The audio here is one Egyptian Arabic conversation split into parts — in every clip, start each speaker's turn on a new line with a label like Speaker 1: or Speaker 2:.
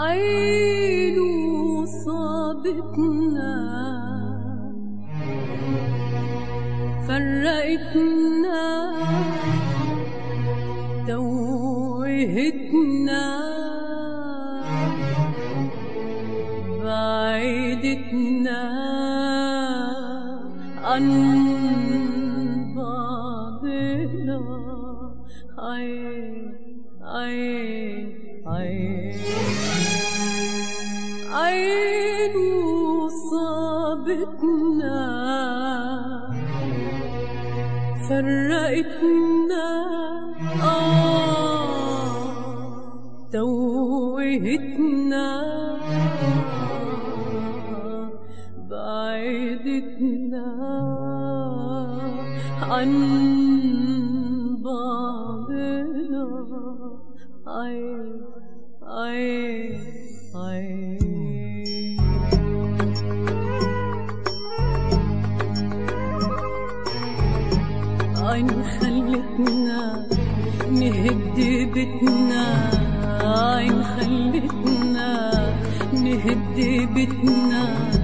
Speaker 1: عين صابتنا فرقتنا توهتنا بعيدتنا عن بعضنا عين عين عين عين صابتنا فرقتنا آه توهتنا بعيدتنا عن بعضنا عين عين عين عين خلتنا نهد بيتنا عين خلتنا نهد بيتنا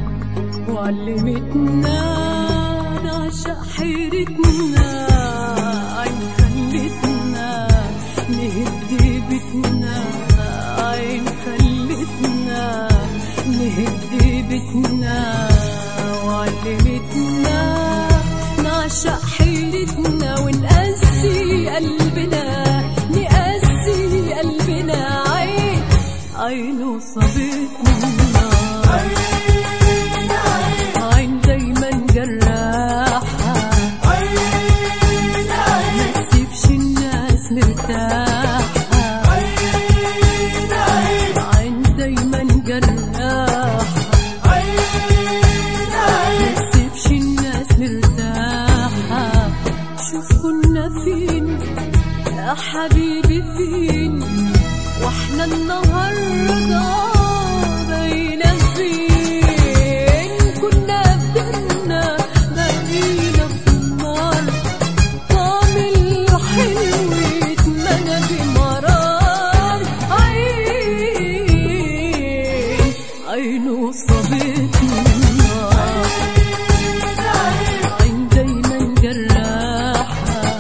Speaker 1: وعلمتنا نعشق حيرتنا عين خلتنا نهد بيتنا عين خلتنا نهد بيتنا وعلمتنا نعشق حيرتنا ونقسي قلبنا نقسي قلبنا عين عين صابتنا عين دايما جراحة ما تسيبش الناس مرتاحة عين دايما جراحة ما تسيبش الناس مرتاحة شوف كنا فين يا حبيبي فين واحنا النهارده بقينا فين كنا قدرنا بقينا في النار طعم الحلو يتمنى بمرار عين عينه صابتنا عين دايما جراحة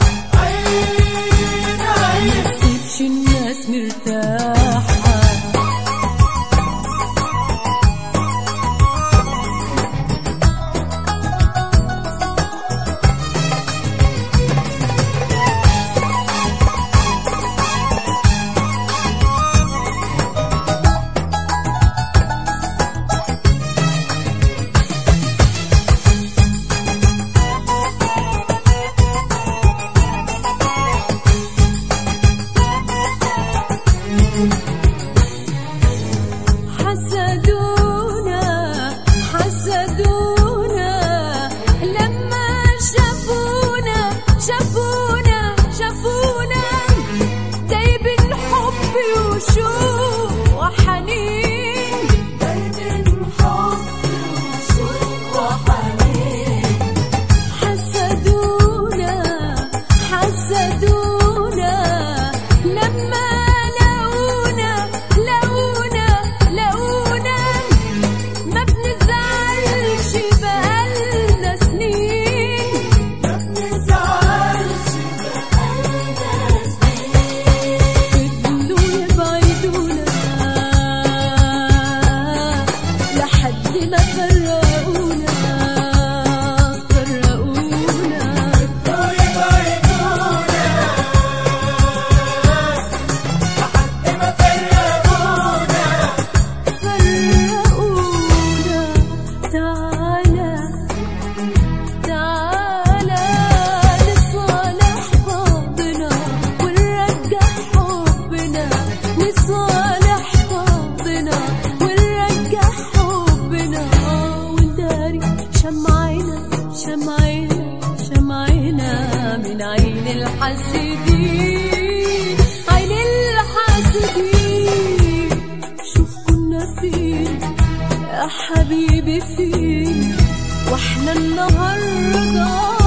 Speaker 1: ما تسيبش الناس مرتاحة حسدونا حسدونا لما شافونا شافونا شافونا دايبين حب وشوق وحنين دايبين حب وشوق وحنين حسدونا حسدونا لما لقونا لقونا لقونا ما بنزعلش بقالنا سنين ما بنزعلش بقالنا سنين فضلوا يبعدونا لحد ما فرقونا فرقونا فرقونا تعالى تعالى نصالح بعضنا ونرجع حبنا نصالح بعضنا ونرجع حبنا ونداري شمعنا شمعنا شمعنا من عين الحاسدين عين الحاسدين شوف كنا فين يا حبيبي فين واحنا النهارده